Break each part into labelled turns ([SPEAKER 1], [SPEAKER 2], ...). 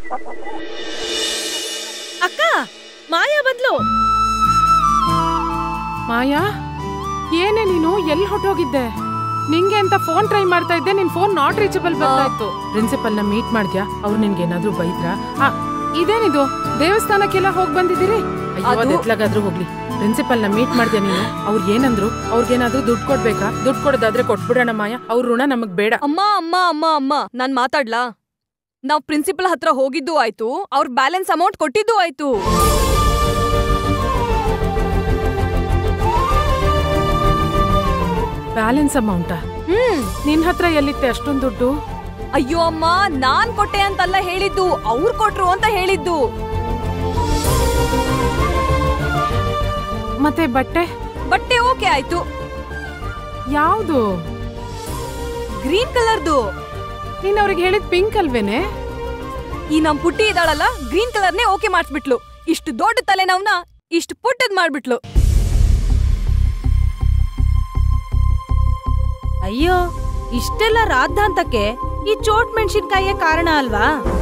[SPEAKER 1] ಅಕ್ಕ ಮಾಯಾ ಬಂದ್ಲು
[SPEAKER 2] ಮಾಯಾ ಏನೇ ನೀನು ಎಲ್ಲಿ ಹೊಟ್ಟೋಗಿದ್ದೆ ನಿಂಗೆ ಅಂತ ಫೋನ್ ಟ್ರೈ ಮಾಡ್ತಾ ಇದ್ದೆ ನಿನ್ ಫೋನ್ ನಾಟ್ ರೀಚಬಲ್ ಬರ್ತಾ ಇತ್ತು ಪ್ರಿನ್ಸಿಪಲ್ ನ ಮೀಟ್ ಮಾಡ್ದ್ಯಾ ಅವ್ರು ನಿನ್ಗೆ ಏನಾದ್ರೂ ಬೈದ್ರಾ ಆ, ಇದೇನಿದು ದೇವಸ್ಥಾನಕ್ಕೆಲ್ಲ ಹೋಗ್ ಬಂದಿದ್ದೀರಿ ಅಯ್ಯೋ
[SPEAKER 3] ಅದು-
[SPEAKER 2] ಅದ್ ಎತ್ಲಾಗಾದ್ರೂ ಹೋಗ್ಲಿ ಪ್ರಿನ್ಸಿಪಲ್ ನ ಮೀಟ್ ಮಾಡ್ದ್ಯಾ ನೀನು ಅವ್ರ್ ಏನಂದ್ರು ಅವ್ರಿಗೇನಾದ್ರೂ ದುಡ್ಡು ಕೊಡ್ಬೇಕಾ ದುಡ್ಡು ಕೊಡೋದಾದ್ರೆ ಕೊಟ್ಬಿಡೋಣ ಮಾಯಾ ಅವ್ರ ಋಣ ನಮಗ್ ಬೇಡ
[SPEAKER 3] ಅಮ್ಮ ಅಮ್ಮ ಅಮ್ಮ ಅಮ್ಮ ನಾನ್ ಮಾತಾಡ್ಲಾ ನಾವ್ ಪ್ರಿನ್ಸಿಪಲ್ ಹತ್ರ ಹೋಗಿದ್ದು ಆಯ್ತು ಅವ್ರ ಬ್ಯಾಲೆನ್ಸ್ ಅಮೌಂಟ್ ಕೊಟ್ಟಿದ್ದು ಆಯ್ತು
[SPEAKER 2] ಬ್ಯಾಲೆನ್ಸ್ ಅಮೌಂಟಾ
[SPEAKER 3] ಹ್ಮ್
[SPEAKER 2] ನಿನ್ ಹತ್ರ ಎಲ್ಲಿತ್ತೆ ಅಷ್ಟೊಂದ್ ದುಡ್ಡು
[SPEAKER 3] ಅಯ್ಯೋ ಅಮ್ಮ ನಾನ್ ಕೊಟ್ಟೆ ಅಂತಲ್ಲ ಹೇಳಿದ್ದು ಅವ್ರು ಕೊಟ್ರು ಅಂತ ಹೇಳಿದ್ದು
[SPEAKER 2] ಮತ್ತೆ ಬಟ್ಟೆ
[SPEAKER 3] ಬಟ್ಟೆ ಓಕೆ ಆಯ್ತು
[SPEAKER 2] ಯಾವ್ದು
[SPEAKER 3] ಗ್ರೀನ್ ಕಲರ್ದು
[SPEAKER 2] ನೀನ್ ಅವ್ರಿಗೆ ಹೇಳಿದ್ ಪಿಂಕ್ ಅಲ್ವೇನೆ
[SPEAKER 3] ಈ ನಮ್ ಪುಟ್ಟಿ ಇದಾಳಲ್ಲ ಗ್ರೀನ್ ಕಲರ್ನೇ ಓಕೆ ಮಾಡ್ಸ್ಬಿಟ್ಲು ಇಷ್ಟು ದೊಡ್ಡ ತಲೆನವ್ನ ಇಷ್ಟು ಪುಟ್ಟದ್ ಮಾಡ್ಬಿಟ್ಲು
[SPEAKER 1] ಅಯ್ಯೋ ಇಷ್ಟೆಲ್ಲ ರಾದ್ಧಾಂತಕ್ಕೆ ಈ ಚೋಟ್ ಮೆಣಸಿನ್ಕಾಯಿಯೇ ಕಾರಣ ಅಲ್ವಾ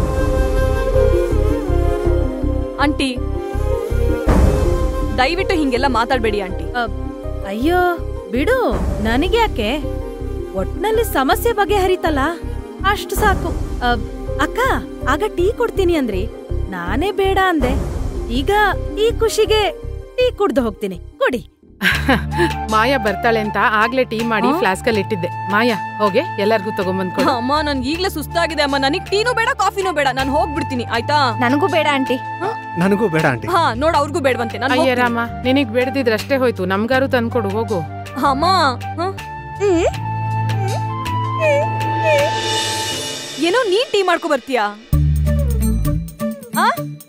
[SPEAKER 3] ಆಂಟಿ ದಯವಿಟ್ಟು ಹಿಂಗೆಲ್ಲ ಮಾತಾಡ್ಬೇಡಿ ಆಂಟಿ
[SPEAKER 1] ಅಬ್, ಅಯ್ಯೋ ಬಿಡು ನನಗೆ ಯಾಕೆ ಒಟ್ನಲ್ಲಿ ಸಮಸ್ಯೆ ಬಗೆಹರಿತಲ್ಲ ಅಷ್ಟು ಸಾಕು ಅಬ್, ಅಕ್ಕ ಆಗ ಟೀ ಕೊಡ್ತೀನಿ ಅಂದ್ರಿ ನಾನೇ ಬೇಡ ಅಂದೆ ಈಗ ಈ ಖುಷಿಗೆ ಟೀ ಕುಡ್ದು ಹೋಗ್ತೀನಿ ಕೊಡಿ
[SPEAKER 2] ಮಾಯಾ ಬರ್ತಾಳೆ ಅಂತ ಆಗ್ಲೇ ಟೀ ಮಾಡಿ
[SPEAKER 3] ಹಾ?
[SPEAKER 2] ಫ್ಲಾಸ್ಕ್ ಅಲ್ಲಿ ಇಟ್ಟಿದ್ದೆ ಮಾಯಾ ಹೋಗೆ ಎಲ್ಲಾರ್ಗೂ ತಗೊಂಬಂದ್ ಕೊಡು
[SPEAKER 3] ಅಮ್ಮ ನನ್ಗೆ ಈಗ್ಲೇ ಸುಸ್ತಾಗಿದೆ ಅಮ್ಮ ನನಗ್ ಟೀನೂ ಬೇಡ ಕಾಫಿನೂ ಬೇಡ ನಾನು ಹೋಗ್ಬಿಡ್ತೀನಿ ಆಯ್ತಾ
[SPEAKER 4] ನನಗೂ ಬೇಡ ಆಂಟಿ
[SPEAKER 5] ನನಗೂ ಬೇಡ ಆಂಟಿ
[SPEAKER 3] ಹಾ ನೋಡ್ ಅವ್ರಿಗೂ ಬೇಡವಂತೆ ನಾನು
[SPEAKER 2] ಅಯ್ಯ ರಾಮ ನಿನಗ್ ಬೇಡದಿದ್ರೆ ಅಷ್ಟೇ ಹೋಯ್ತು ನಮ್ಗಾರು ತಂದ್ಕೊಡು ಹೋಗು
[SPEAKER 3] ಅಮ್ಮ ಹ? ಏನೋ ನೀನ್ ಟೀ ಮಾಡ್ಕೊ ಬರ್ತೀಯಾ ಆ?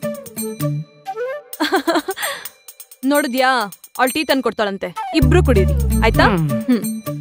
[SPEAKER 3] ನೋಡಿದ್ಯಾ ಅವಳು ಟೀ ತಂದು ಕೊಡ್ತಾಳಂತೆ ಇಬ್ರು ಕುಡೀರಿ ಆಯ್ತಾ
[SPEAKER 2] ಹ್ಮ್.
[SPEAKER 3] ಹ್ಮ್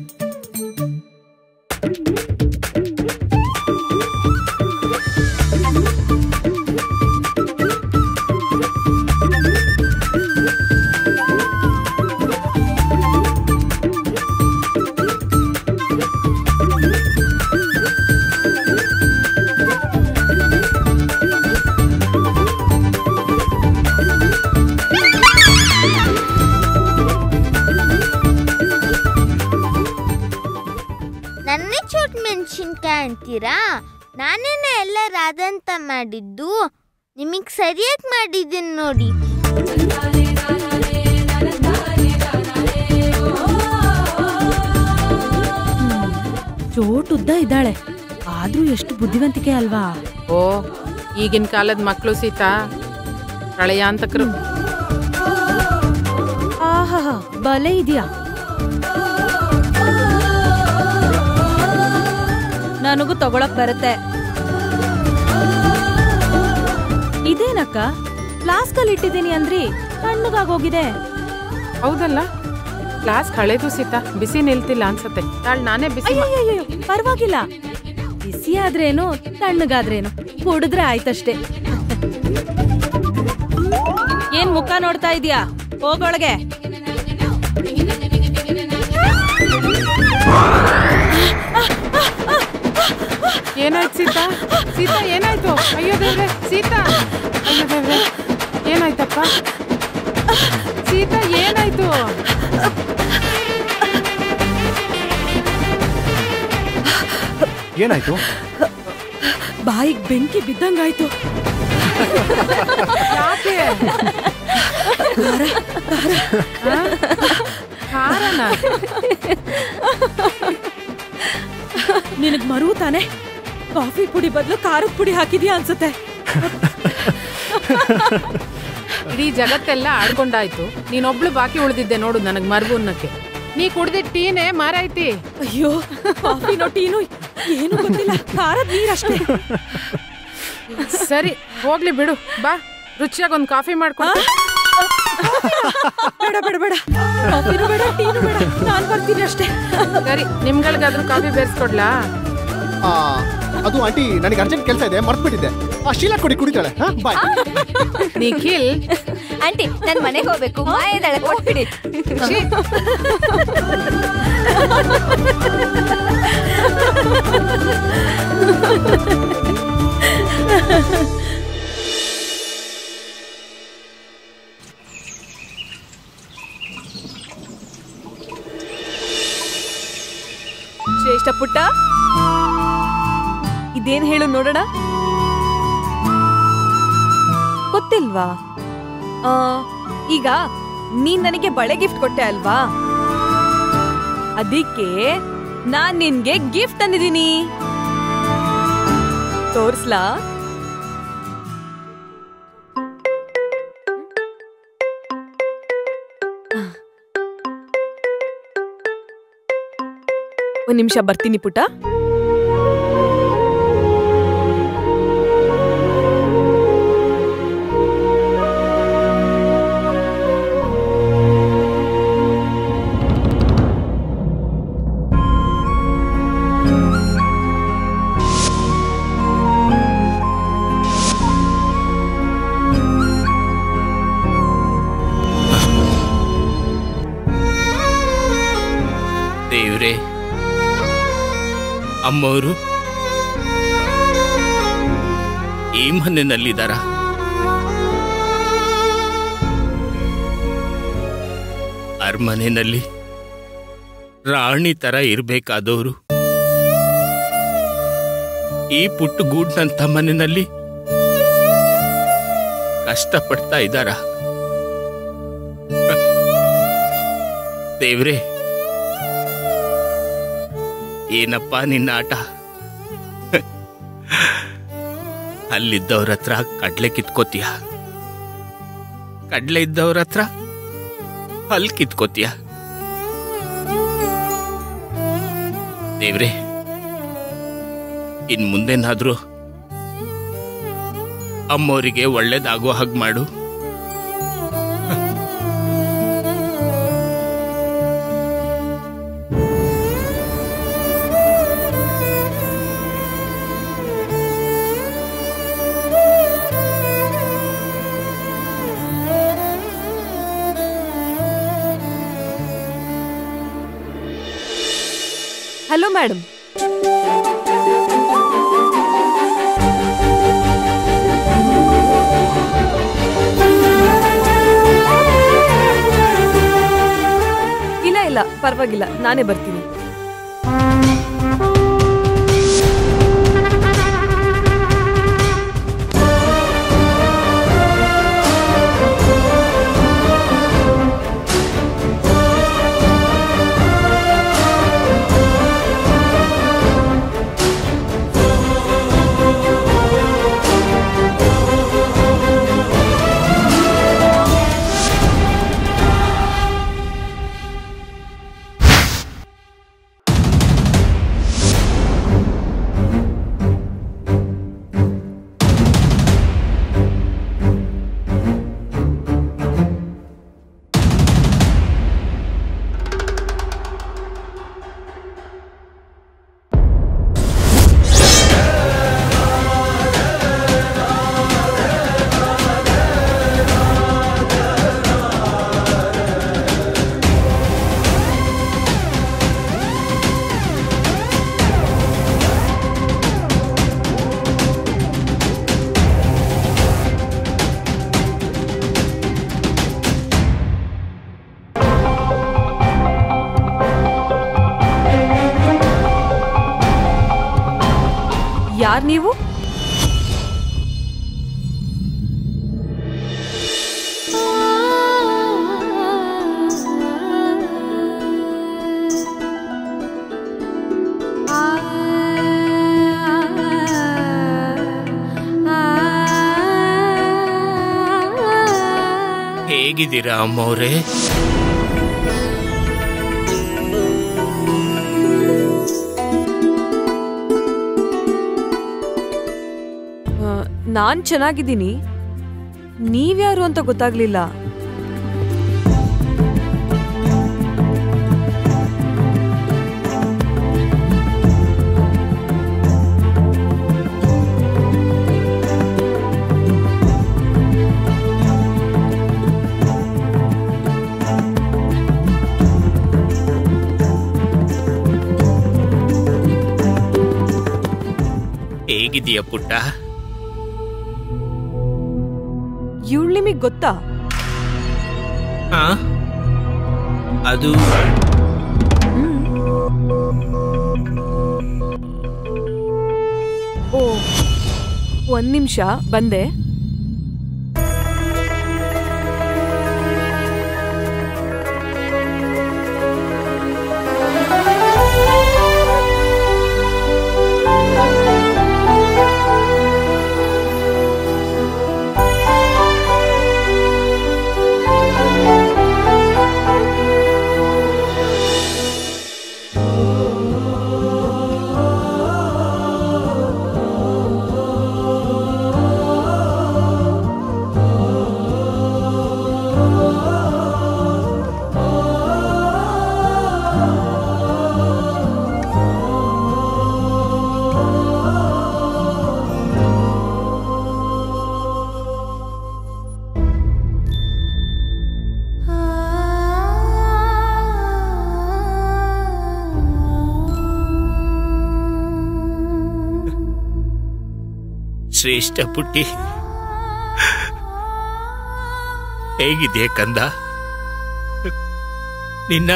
[SPEAKER 6] ನನ್ನೇ ಚೋಟ್ ಮೆಣಸಿನ್ಕಾಯಿ ಅಂತೀರಾ ನಾನೇನ ಎಲ್ಲ ರಾದಂತ ಮಾಡಿದ್ದು ನಿಮಗೆ ಸರಿಯಾಗಿ ಮಾಡಿದ್ದೀನಿ ನೋಡಿ
[SPEAKER 1] ಚೋಟ್ ಉದ್ದ ಇದ್ದಾಳೆ ಆದ್ರೂ ಎಷ್ಟು ಬುದ್ಧಿವಂತಿಕೆ ಅಲ್ವಾ
[SPEAKER 2] ಓ ಈಗಿನ ಕಾಲದ ಮಕ್ಳು ಸೀತಾ ಪ್ರಳಯಾಂತಕರು
[SPEAKER 1] ಆಹಾ ಬಲೆ ಇದೆಯಾ ನನಗೂ ತಗೊಳಕ್ ಬರುತ್ತೆ ಇದೇನಕ್ಕ ಫ್ಲಾಸ್ಕಲ್ಲಿ ಇಟ್ಟಿದ್ದೀನಿ ಅಂದ್ರಿ ತಣ್ಣಗಾಗೋಗಿದೆ
[SPEAKER 2] ಹೌದಲ್ಲ ಕ್ಲಾಸ್ ಹಳೇದು ಸೀತಾ ಬಿಸಿ ನಿಲ್ತಿಲ್ಲ ಅನ್ಸತ್ತೆ ತಾಳ್ ನಾನೇ ಬಿಸಿ ಮಾ-
[SPEAKER 1] ಅಯ್ಯಯ್ಯೋ ಪರವಾಗಿಲ್ಲ ಬಿಸಿ ಆದ್ರೇನು ತಣ್ಣಗಾದ್ರೇನು ಕುಡಿದ್ರೆ ಆಯ್ತಷ್ಟೇ ಏನ್ ಮುಖ ನೋಡ್ತಾ ಇದೀಯಾ ಹೋಗೊಳಗೆ
[SPEAKER 2] ಏನಾಯ್ತು ಸೀತಾ ಸೀತಾ ಏನಾಯ್ತು ಅಯ್ಯೋ ದೇವ್ರೆ ಸೀತಾ ಅಯ್ಯೋ ದೇವ್ರೆ ಏನಾಯ್ತಪ್ಪ ಸೀತಾ ಏನಾಯ್ತು
[SPEAKER 5] ಏನಾಯ್ತು
[SPEAKER 1] ಬಾಯಿಗ್ ಬೆಂಕಿ ಬಿದ್ದಂಗಾಯ್ತು
[SPEAKER 2] ಯಾಕೆ ಹಾ? ಖಾರನ
[SPEAKER 1] ನಿನಗ್ ಮರುವು ತಾನೆ ಕಾಫಿ ಪುಡಿ ಬದಲು ಖಾರದ ಪುಡಿ ಹಾಕಿದ್ಯಾ ಅನ್ಸುತ್ತೆ
[SPEAKER 2] ಇಡೀ ಜಗತ್ತೆಲ್ಲ ಆಡ್ಕೊಂಡಾಯ್ತು ನೀನೊಬ್ಳು ಬಾಕಿ ಉಳಿದಿದ್ದೆ ನೋಡು ನನಗ್ ಮರ್ಬು ಅನ್ನಕ್ಕೆ ನೀ ಕುಡ್ದಿದ್ ಟೀನೇ ಮಾರಾಯ್ತಿ
[SPEAKER 1] ಅಯ್ಯೋ ಕಾಫಿನೋ ಟೀನು ಏನು ಗೊತ್ತಿಲ್ಲ ಖಾರದ ನೀರಷ್ಟೇ
[SPEAKER 2] ಸರಿ ಹೋಗ್ಲಿ ಬಿಡು ಬಾ ರುಚಿಯಾಗಿ ಒಂದ್ ಕಾಫಿ ಮಾಡ್ಕೊಂಡು
[SPEAKER 1] ಬೇಡ ಬೇಡ ಬೇಡ ಕಾಫಿನೂ ಬೇಡ ಟೀನು ಬೇಡ ನಾನ್ ಬರ್ತೀನಿ ಅಷ್ಟೇ
[SPEAKER 2] ಸರಿ ನಿಮ್ಗಳ್ಗಾದ್ರೂ ಕಾಫಿ ಬೇರ್ಸ್ಕೊಡ್ಲಾ
[SPEAKER 5] ಆ, ಅದು ಆಂಟಿ ನನಗೆ ಅರ್ಜೆಂಟ್ ಕೆಲಸ ಇದೆ ಮರ್ತ್ಬಿಟ್ಟಿದ್ದೆ ಆ ಶೀಲಾ ಕೊಡಿ ಕುಡಿತಾಳೆ ಹಾ ಬಾಯ್
[SPEAKER 2] ನಿಖಿಲ್
[SPEAKER 4] ಆಂಟಿ ನನ್ ಮನೆಗೆ ಹೋಗ್ಬೇಕು ಮಾಯ ಇದ್ದಾಳೆ ಕೊಟ್ಬಿಡಿ
[SPEAKER 2] ಛೀ,
[SPEAKER 3] ಶ್ರೇಷ್ಠ ಪುಟ್ಟ ಇದೇನ್ ಹೇಳು ನೋಡೋಣ ಗೊತ್ತಿಲ್ವಾ ಆ, ಈಗ ನೀನ್ ನನಗೆ ಬಳೆ ಗಿಫ್ಟ್ ಕೊಟ್ಟೆ ಅಲ್ವಾ ಅದಕ್ಕೆ ನಾನ್ ನಿನ್ಗೆ ಗಿಫ್ಟ್ ತಂದಿದ್ದೀನಿ ತೋರ್ಸ್ಲಾ ಒಂದ್ ನಿಮಿಷ ಬರ್ತೀನಿ ಪುಟ್ಟ
[SPEAKER 7] ದೇವ್ರೆ ಅಮ್ಮವರು ಈ ಮನೆಯಲ್ಲಿದ್ದಾರ ಅರಮನೆಯಲ್ಲಿ ರಾಣಿ ತರ ಇರ್ಬೇಕಾದವರು ಈ ಪುಟ್ಟ ಗೂಡ್ನಂತ ಮನೆಯಲ್ಲಿ ಕಷ್ಟಪಡ್ತಾ ಇದ್ದಾರ ದೇವ್ರೆ ಏನಪ್ಪ ನಿನ್ನ ಆಟ ಅಲ್ಲಿದ್ದವ್ರ ಹತ್ರ ಕಡ್ಲೆ ಕಿತ್ಕೋತೀಯ ಕಡ್ಲೆ ಇದ್ದವ್ರ ಹತ್ರ ಹಲ್ ಕಿತ್ಕೋತೀಯ ದೇವ್ರೆ ಇನ್ ಮುಂದೇನಾದ್ರೂ ಅಮ್ಮೋರಿಗೆ ಒಳ್ಳೇದಾಗೋ ಹಾಗೆ ಮಾಡು
[SPEAKER 3] ಹಲೋ ಮೇಡಮ್ ಇಲ್ಲ ಇಲ್ಲ ಪರವಾಗಿಲ್ಲ ನಾನೇ ಬರ್ತೀನಿ ಯಾರ್ ನೀವು
[SPEAKER 7] ಹೇಗಿದ್ದೀರಾ ಅಮ್ಮವ್ರೆ
[SPEAKER 3] ಆ, ನಾನ್ ಚೆನ್ನಾಗಿದ್ದೀನಿ ನೀವ್ಯಾರು ಅಂತ ಗೊತ್ತಾಗ್ಲಿಲ್ಲ
[SPEAKER 7] ಹೇಗಿದೀಯ ಪುಟ್ಟ
[SPEAKER 3] ಇವಳು ನಿಮಗ್ ಗೊತ್ತಾ
[SPEAKER 7] ಹಾ ಅದು
[SPEAKER 3] ಒಂದ್ ನಿಮಿಷ ಬಂದೆ
[SPEAKER 7] ಶ್ರೇಷ್ಠ ಪುಟ್ಟಿ ಹೇಗಿದೆಯಾ ಕಂದ ನಿನ್ನ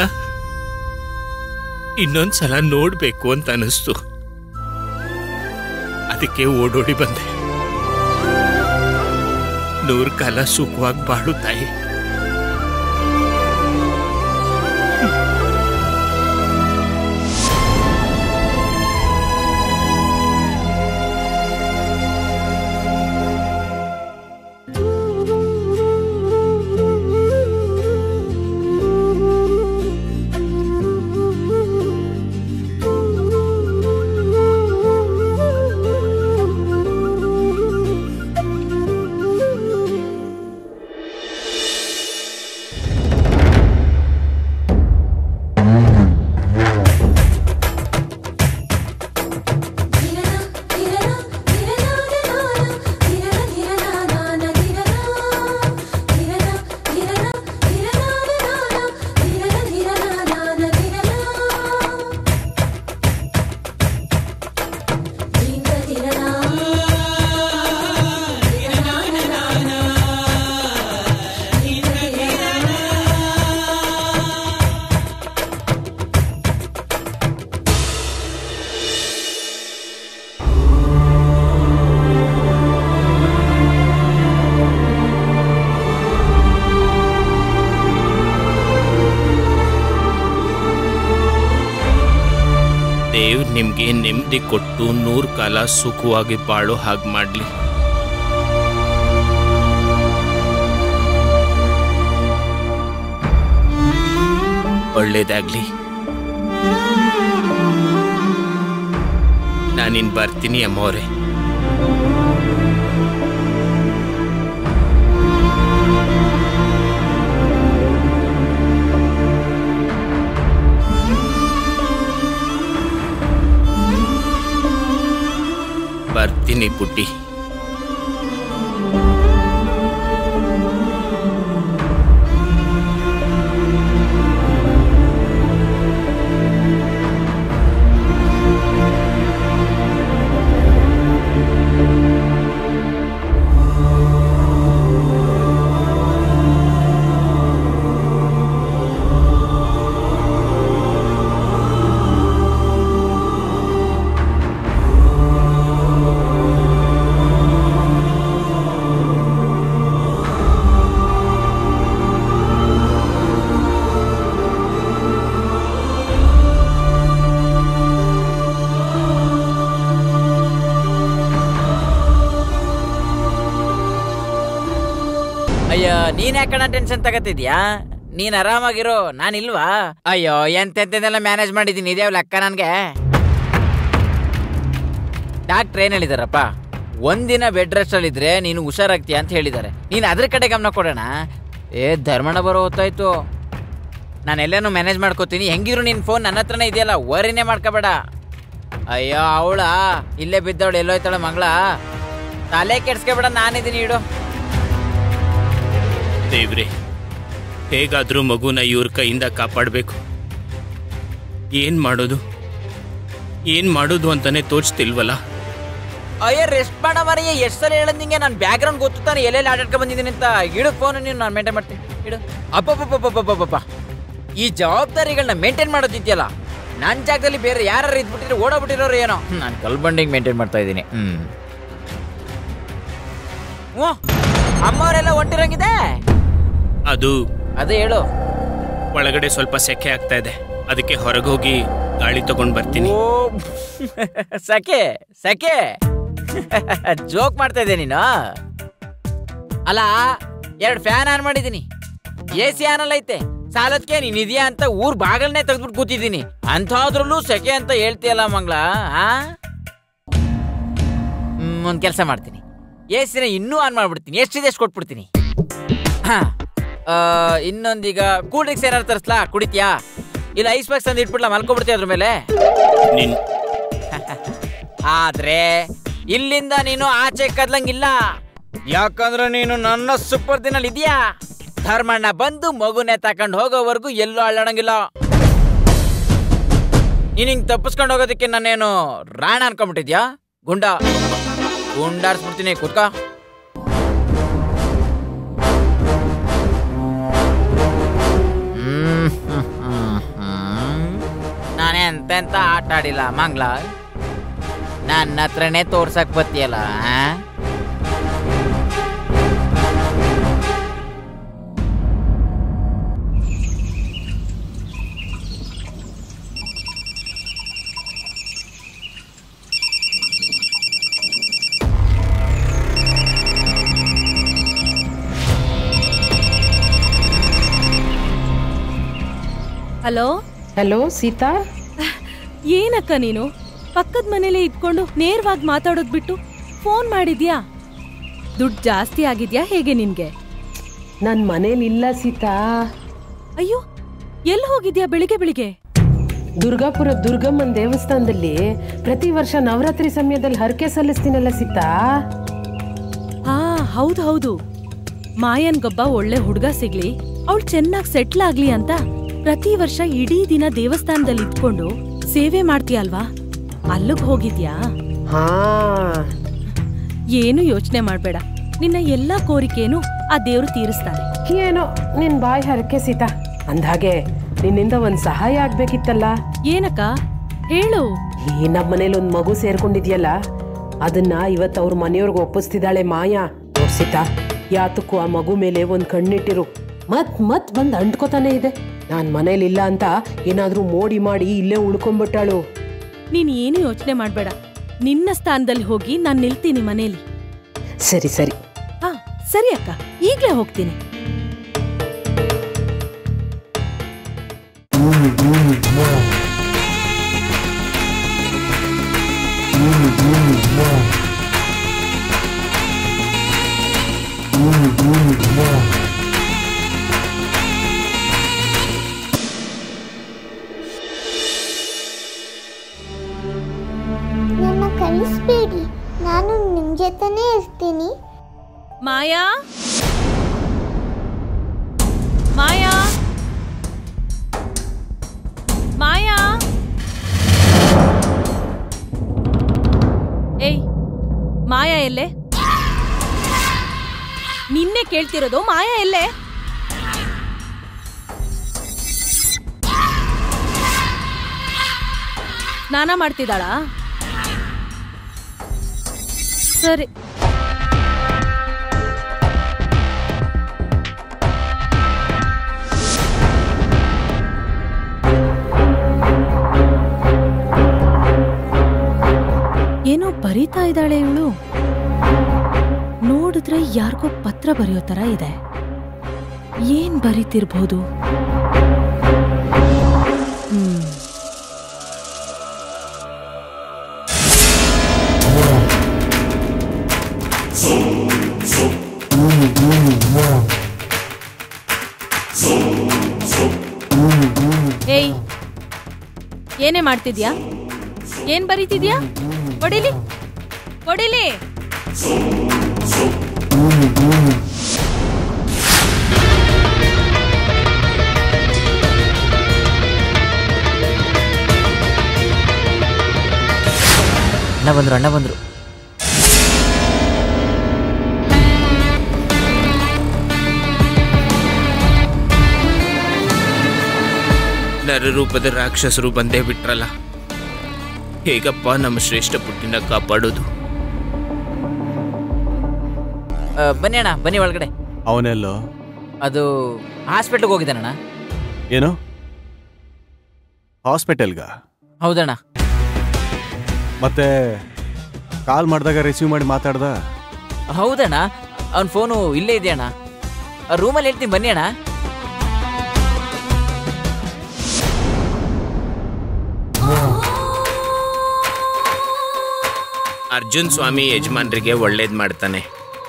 [SPEAKER 7] ಇನ್ನೊಂದ್ಸಲ ನೋಡ್ಬೇಕು ಅಂತ ಅನಿಸ್ತು ಅದಕ್ಕೆ ಓಡೋಡಿ ಬಂದೆ ನೂರು ಕಾಲ ಸುಖವಾಗಿ ಬಾಳು ತಾಯಿ ದೇವ್ ನಿಮ್ಗೆ ನೆಮ್ಮದಿ ಕೊಟ್ಟು ನೂರು ಕಾಲ ಸುಖವಾಗಿ ಬಾಳೋ ಹಾಗೆ ಮಾಡ್ಲಿ ಒಳ್ಳೇದಾಗ್ಲಿ ನಾನಿನ್ ಬರ್ತೀನಿ ಅಮ್ಮವ್ರೆ ಬರ್ತೀನಿ ಪುಟ್ಟಿ
[SPEAKER 8] ಅಯ್ಯೋ ನೀನ್ ಯಾಕಣ ಟೆನ್ಷನ್ ತಗತಿದ್ಯಾ ನೀನ್ ಆರಾಮಾಗಿರೋ ನಾನ್ ಇಲ್ವಾ ಅಯ್ಯೋ ಎಂತೆಂತೆಲ್ಲ ಮ್ಯಾನೇಜ್ ಮಾಡಿದೀನಿ ಇದ್ಯಾವ ಲೆಕ್ಕ ನನ್ಗೆ ಡಾಕ್ಟ್ರ್ ಏನ್ ಹೇಳಿದಾರಪ್ಪ ಒಂದಿನ ಬೆಡ್ ರೆಸ್ಟ್ ಅಲ್ಲಿ ಇದ್ರೆ ನೀನು ಹುಷಾರಾಗ್ತೀಯ ಅಂತ ಹೇಳಿದ್ದಾರೆ ನೀನ್ ಅದ್ರ ಕಡೆ ಗಮನ ಕೊಡೋಣ ಏ ಧರ್ಮಣ ಬರೋ ಹೊತ್ತಾಯ್ತು ನಾನು ಎಲ್ಲಾನು ಮ್ಯಾನೇಜ್ ಮಾಡ್ಕೋತೀನಿ ಹೆಂಗಿದ್ರು ನಿನ್ ಫೋನ್ ನನ್ನ ಹತ್ರನೇ ಇದೆಯಲ್ಲ ಓರಿನೇ ಮಾಡ್ಕೋಬೇಡ ಅಯ್ಯೋ ಅವಳ ಇಲ್ಲೇ ಬಿದ್ದವಳು ಎಲ್ಲೋಯ್ತಾಳ ಮಗಳ ತಲೆ ಕೆಡ್ಸ್ಕೊಬೇಡ ನಾನಿದ್ದೀನಿ ಇಡು
[SPEAKER 7] ದೇವ್ರೆ ಹೇಗಾದ್ರೂ ಮಗುನ ಇವ್ರ ಕೈಯಿಂದ ಕಾಪಾಡಬೇಕು ಏನ್ ಮಾಡೋದು ಏನ್ ಮಾಡೋದು ಅಂತಾನೆ ತೋಚ್ತಿಲ್ವಲ್ಲ
[SPEAKER 8] ಅಯ್ಯ ರೆಸ್ಟ್ ಮಾಡ ಮರೆಯ ಎಷ್ಟು ಸಲ ಹೇಳದ್ ನಿಂಗೆ ನಾನು ಬ್ಯಾಕ್ ಗ್ರೌಂಡ್ ಗೊತ್ತು ತಾನೆ ಎಲ್ಲೆಲ್ಲಿ ಆಟಾಡ್ಕೊಂಡ್ ಬಂದಿದ್ದೀನಿ ಅಂತ ಇಡು ಫೋನ್ ನೀನು ನಾನು ಮೇಂಟೈನ್ ಮಾಡ್ತೀನಿ ಇಡು ಅಪ್ಪಪ್ಪಪ್ಪಪ್ಪಪ್ಪಪ್ಪ ಈ ಜವಾಬ್ದಾರಿಗಳನ್ನ ಮೇಂಟೈನ್ ಮಾಡೋದಿದ್ಯಲ್ಲ ನನ್ನ ಜಾಗದಲ್ಲಿ ಬೇರೆ ಯಾರು ಇದ್ಬಿಟ್ಟಿದ್ರೆ ಓಡೋಗ್ಬಿಟ್ಟಿರೋರು ಏನೋ ನಾನು ಕಲ್ಬಂಡಿಗೆ ಮೇಂಟೈನ್ ಮಾಡ್ತಾ ಇದ್ದೀನಿ ಹ್ಮ್ ಹ್ಞೂ ಅಮ್ಮವರೆಲ್ಲ ಹೊಂಟಿರಂಗಿದೆ
[SPEAKER 7] ಅದು
[SPEAKER 8] ಅದೇ ಹೇಳು
[SPEAKER 7] ಒಳಗಡೆ ಸ್ವಲ್ಪ ಸೆಕೆ ಆಗ್ತಾ ಇದೆ ಅದಕ್ಕೆ ಹೊರಗೋಗಿ ಗಾಳಿ ತಗೊಂಡ್ ಬರ್ತೀನಿ
[SPEAKER 8] ಓ ಸಕೆ ಸಕೆ ಜೋಕ್ ಮಾಡ್ತಾ ಇದ್ದೆ ನೀನು ಅಲ್ಲ ಎರಡು ಫ್ಯಾನ್ ಆನ್ ಮಾಡಿದೀನಿ ಎ ಸಿ ಆನಲ್ಲ ಐತೆ ಸಾಲದ್ಕೆ ನೀನ್ ಇದೆಯಾ ಅಂತ ಊರ್ ಬಾಗಲ್ನೇ ತೆಗೆದ್ಬಿಟ್ಟು ಕೂತಿದ್ದೀನಿ ಅಂಥದ್ರಲ್ಲೂ ಸೆಕೆ ಅಂತ ಹೇಳ್ತೀಯಲ್ಲ ಮಂಗ್ಲ ಆ ಹ್ಮ್, ಒಂದ್ ಕೆಲಸ ಮಾಡ್ತೀನಿ ಎ ಸಿನ ಇನ್ನೂ ಆನ್ ಮಾಡ್ಬಿಡ್ತೀನಿ ಎಷ್ಟಿದೆ ಎಷ್ಟು ಕೊಟ್ಬಿಡ್ತೀನಿ ಹಾ ಆ, ಇನ್ನೊಂದೀಗ ಕೂಲ್ ಡ್ರಿಂಕ್ಸ್ ಏನಾರು ತರಿಸ್ಲಾ ಕುಡಿತ್ಯಾ ಇಲ್ಲ ಐಸ್ ಬಾಕ್ಸ್ ತಂದು ಇಟ್ಬಿಡ್ಲಾ ಮಲ್ಕೊಬಿಡ್ತೀಯ ಅದ್ರ ಮೇಲೆ
[SPEAKER 7] ನಿನ್
[SPEAKER 8] ಆದ್ರೆ ಇಲ್ಲಿಂದ ನೀನು ಆಚೆ ಕದ್ಲಂಗಿಲ್ಲ ಯಾಕಂದ್ರೆ ನೀನು ನನ್ನ ಸೂಪರ್ ದಿನಲ್ಲಿ ಇದೆಯಾ ಧರ್ಮಣ್ಣ ಬಂದು ಮಗುನೆ ತಕೊಂಡ್ ಹೋಗೋವರೆಗೂ ಎಲ್ಲೂ ಅಳ್ಳಣಂಗಿಲ್ಲ ನೀನ್ ಹಿಂಗ್ ತಪ್ಪಿಸ್ಕೊಂಡು ಹೋಗೋದಕ್ಕೆ ನಾನೇನು ರಾಣ ಅನ್ಕೊಂಬಿಟ್ಟಿದ್ಯಾ ಗುಂಡ ಗುಂಡಾರ್ಸ್ಬಿಡ್ತೀನಿ ಕೂತ್ಕೋ ಹ್ಮ್, ಹ್ಮ್, ಹ್ಮ್, ಹ್ಮ್. ನಾನೇ ಎಂತೆಂತ ಆಟ ಆಡಿಲ್ಲ ಮಂಗ್ಲ ನನ್ನ ಹತ್ರನೇ ತೋರ್ಸಕ್ ಬತ್ತಿಯಲ್ಲ ಆ?
[SPEAKER 1] ಹಲೋ
[SPEAKER 2] ಹಲೋ ಸೀತಾ
[SPEAKER 1] ಏನಕ್ಕ ನೀನು ಪಕ್ಕದ ಮನೇಲೆ ಇದ್ಕೊಂಡು ನೇರವಾಗಿ ಮಾತಾಡೋದ್ ಬಿಟ್ಟು ಫೋನ್ ಮಾಡಿದ್ಯಾ ದುಡ್ಡು ಜಾಸ್ತಿ ಆಗಿದ್ಯಾ ಹೇಗೆ ನಿನ್ಗೆ
[SPEAKER 2] ನನ್ ಮನೇಲಿ ಇಲ್ಲ ಸೀತಾ
[SPEAKER 1] ಅಯ್ಯೋ ಎಲ್ಲಿ ಹೋಗಿದ್ಯಾ ಬೆಳಿಗ್ಗೆ ಬೆಳಿಗ್ಗೆ
[SPEAKER 2] ದುರ್ಗಾಪುರ ದುರ್ಗಮ್ಮನ್ ದೇವಸ್ಥಾನದಲ್ಲಿ ಪ್ರತಿ ವರ್ಷ ನವರಾತ್ರಿ ಸಮಯದಲ್ಲಿ ಹರಕೆ ಸಲ್ಲಿಸ್ತೀನಲ್ಲ ಸೀತಾ
[SPEAKER 1] ಹಾ ಹೌದು ಹೌದು ಮಾಯನ್ಗೊಬ್ಬ ಒಳ್ಳೆ ಹುಡುಗ ಸಿಗ್ಲಿ ಅವಳು ಚೆನ್ನಾಗಿ ಸೆಟ್ಲ್ ಆಗ್ಲಿ ಅಂತ ಪ್ರತಿ ವರ್ಷ ಇಡೀ ದಿನ ದೇವಸ್ಥಾನದಲ್ಲಿ ಇದ್ಕೊಂಡು ಸೇವೆ ಮಾಡ್ತೀಯಲ್ವಾ ಅಲ್ಲಿಗ್ ಹೋಗಿದ್ಯಾ
[SPEAKER 2] ಹಾ
[SPEAKER 1] ಏನು ಯೋಚನೆ ಮಾಡ್ಬೇಡ ನಿನ್ನ ಎಲ್ಲಾ ಕೋರಿಕೆನು ಆ ದೇವ್ರು ತೀರಿಸ್ತಾರೆ
[SPEAKER 2] ಏನೋ ನಿನ್ ಬಾಯ್ ಹರಕೆ ಸೀತಾ ಅಂದ್ಹಾಗೆ ನಿನ್ನಿಂದ ಒಂದ್ ಸಹಾಯ ಆಗ್ಬೇಕಿತ್ತಲ್ಲ
[SPEAKER 1] ಏನಕ್ಕ ಹೇಳು
[SPEAKER 2] ಈ ನಮ್ಮ ಮನೇಲಿ ಒಂದ್ ಮಗು ಸೇರ್ಕೊಂಡಿದ್ಯಲ್ಲ ಅದನ್ನ ಇವತ್ತು ಅವ್ರ ಮನೆಯವ್ರಿಗೆ ಒಪ್ಪಿಸ್ತಿದ್ದಾಳೆ ಮಾಯಾ ನೋಡ್ ಸೀತಾ ಯಾತಕ್ಕೂ ಆ ಮಗು ಮೇಲೆ ಒಂದ್ ಕಣ್ಣಿಟ್ಟಿರು ಮತ್ ಮತ್ ಬಂದ್ ಅಂಟ್ಕೋತಾನೆ ಇದೆ ನಾನ್ ಮನೇಲಿಲ್ಲ ಅಂತ ಏನಾದ್ರೂ ಮೋಡಿ ಮಾಡಿ ಇಲ್ಲೇ ಉಳ್ಕೊಂಡ್ಬಿಟ್ಟಾಳು
[SPEAKER 1] ನೀನ್ ಏನು ಯೋಚನೆ ಮಾಡ್ಬೇಡ ನಿನ್ನ ಸ್ಥಾನದಲ್ಲಿ ಹೋಗಿ ನಾನ್ ನಿಲ್ತೀನಿ ಮನೇಲಿ
[SPEAKER 2] ಸರಿ ಸರಿ
[SPEAKER 1] ಹಾ ಸರಿ ಅಕ್ಕ ಈಗ್ಲೇ ಹೋಗ್ತೀನಿ
[SPEAKER 6] ನನ್ನ ಕಳಿಸ್ಬೇಡಿ ನಾನು ನಿಮ್ಮ ಜೊತೆನೇ ಇರ್ತೀನಿ
[SPEAKER 1] ಮಾಯಾ ಮಾಯಾ ಮಾಯಾ ಏಯ್ ಮಾಯಾ ಎಲ್ಲೆ ನಿನ್ನೆ ಕೇಳ್ತಿರೋದು ಮಾಯಾ ಎಲ್ಲೆ ಸ್ನಾನ ಮಾಡ್ತಿದ್ದಾಳಾ ಸರಿ ಏನೋ ಬರೀತಾ ಇದ್ದಾಳೆ ಇವಳು ನೋಡಿದ್ರೆ ಯಾರಿಗೋ ಪತ್ರ ಬರೆಯೋ ತರ ಇದೆ ಏನ್ ಬರೀತಿರ್ಬೋದು ಹ್ಮ್ ಏಯ್ ಏನೇ ಮಾಡ್ತಿದ್ಯಾ ಏನ್ ಬರೀತಿದ್ಯಾ ಕೊಡಿಲಿ ಕೊಡಿಲಿ
[SPEAKER 8] ಅಣ್ಣ ಬಂದ್ರು ಅಣ್ಣ ಬಂದ್ರು
[SPEAKER 7] ನರರೂಪದ ರಾಕ್ಷಸರು ಬಂದೇ ಬಿಟ್ರಲ್ಲ ಹೇಗಪ್ಪ ನಮ್ಮ ಶ್ರೇಷ್ಠ ಪುಟ್ಟಿನ ಕಾಪಾಡೋದು
[SPEAKER 8] ಆ, ಬನ್ನಿ ಅಣ್ಣ ಬನ್ನಿ ಒಳಗಡೆ
[SPEAKER 9] ಅವನೆಲ್ಲೋ
[SPEAKER 8] ಅದು ಹಾಸ್ಪಿಟ್ಲಿಗೆ ಹೋಗಿದ್ದಾನಣ್ಣ
[SPEAKER 9] ಏನು ಹಾಸ್ಪಿಟಲ್ಗ
[SPEAKER 8] ಹೌದಣ್ಣ
[SPEAKER 9] ಮತ್ತೆ ಕಾಲ್ ಮಾಡಿದಾಗ ರಿಸೀವ್ ಮಾಡಿ ಮಾತಾಡ್ದ
[SPEAKER 8] ಹೌದಣ್ಣ ಅವ್ನ ಫೋನು ಇಲ್ಲೇ ಇದೆ ಅಣ್ಣ ರೂಮಲ್ಲಿ ಹೇಳ್ತೀನಿ ಬನ್ನಿ ಅಣ್ಣ
[SPEAKER 7] ಅರ್ಜುನ್ ಸ್ವಾಮಿ ಯಜಮಾನ್ರಿಗೆ ಒಳ್ಳೇದ್ ಮಾಡ್ತಾನೆ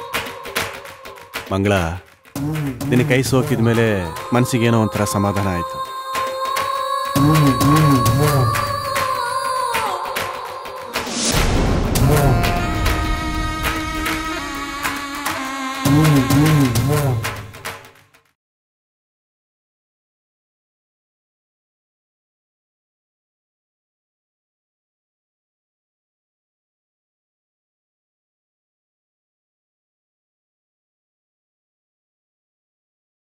[SPEAKER 9] ಮಂಗಳ ನಿನ್ನ ಕೈ ಸೋಕಿದ ಮೇಲೆ ಮನಸ್ಸಿಗೇನೋ ಒಂಥರ ಸಮಾಧಾನ ಆಯಿತು